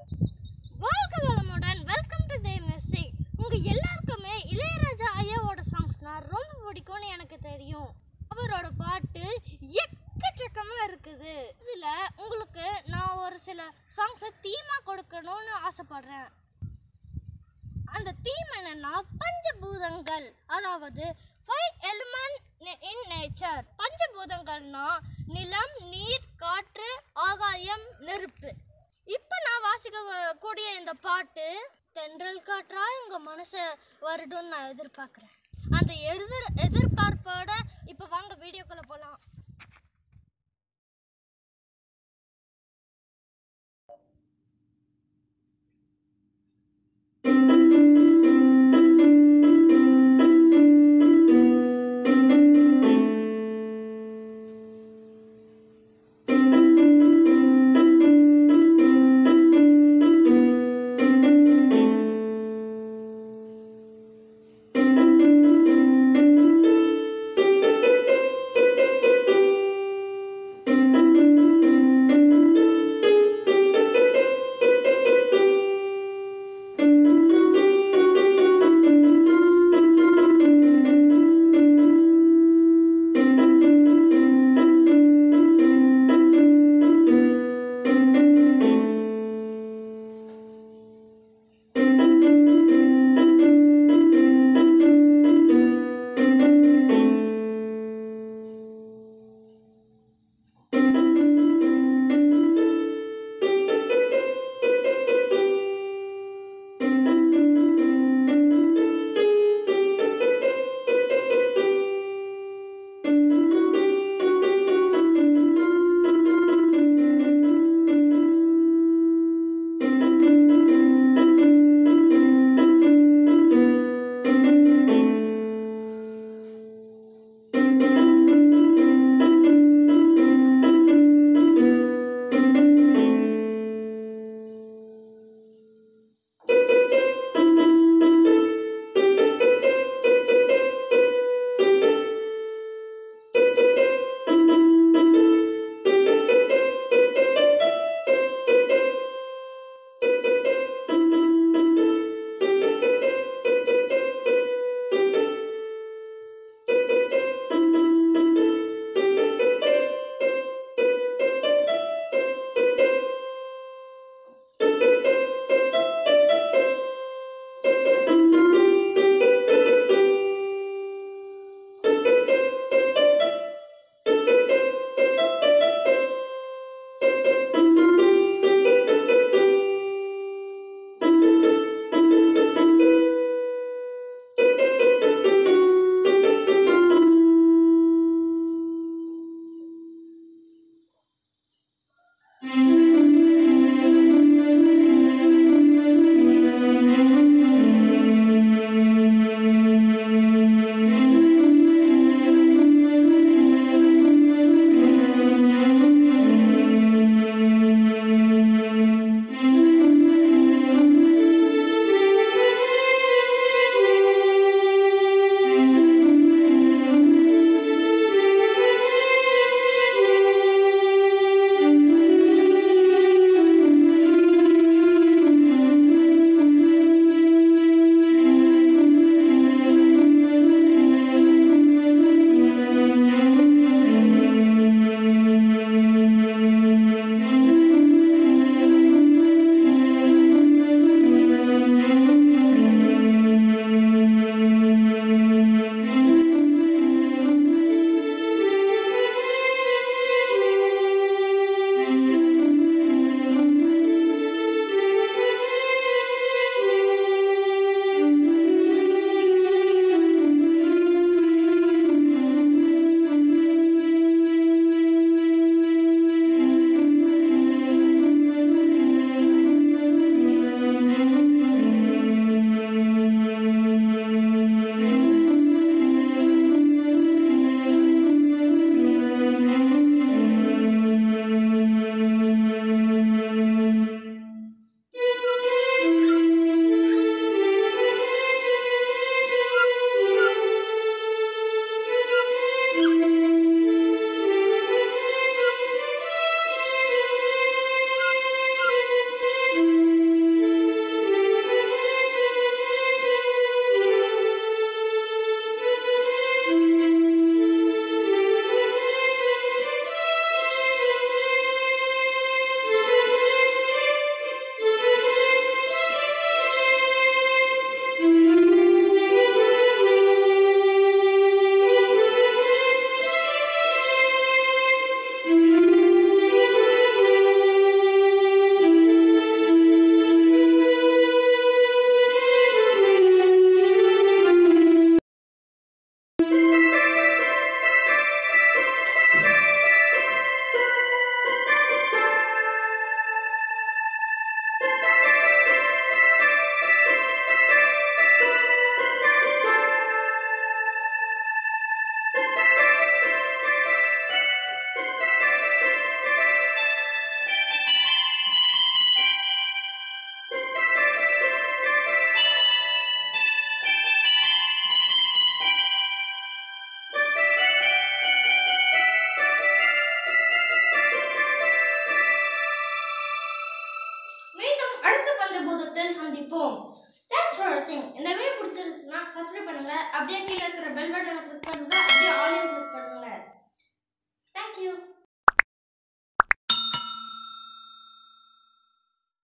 வாழ்க வளமுடன் welcome to they music உங்க எல்லாருக்குமே இளையராஜா ஐயாவோட சாங்ஸ்னா ரொம்ப பிடிக்கும்னு எனக்கு தெரியும் அவரோட பாட்டு எக்கச்சக்கமா இருக்குது இதுல உங்களுக்கு நான் ஒரு சில சாங்ஸை தீமா கொடுக்கணும்னு ஆசைப்படுறேன் அந்த தீம் என்னன்னா பஞ்சபூதங்கள் அதாவது ஃபைவ் எலிமெண்ட் இன் நேச்சர் பஞ்சபூதங்கள்னா நிலம் நீர் காற்று ஆகாயம் நெருப்பு இப்போ நான் வாசிக்க வ- கூடிய இந்த பாட்டு தென்றல் காற்றா எங்க மனசை வருடும்னு நான் எதிர்பார்க்குறேன் அந்த எதிர் எதிர்பார்ப்போட இப்போ வாங்க வீடியோக்குள்ள போகலாம் Thank பஞ்சபூதத்தில் சந்திப்போம் தேங்க்ஸ் ஃபார் வாட்சிங் இந்த வீடியோ பிடிச்சிருக்குன்னா சப்ஸ்கிரைப் பண்ணுங்க அப்படியே கீழே இருக்கிற பெல் பட்டனை கிளிக் பண்ணுங்க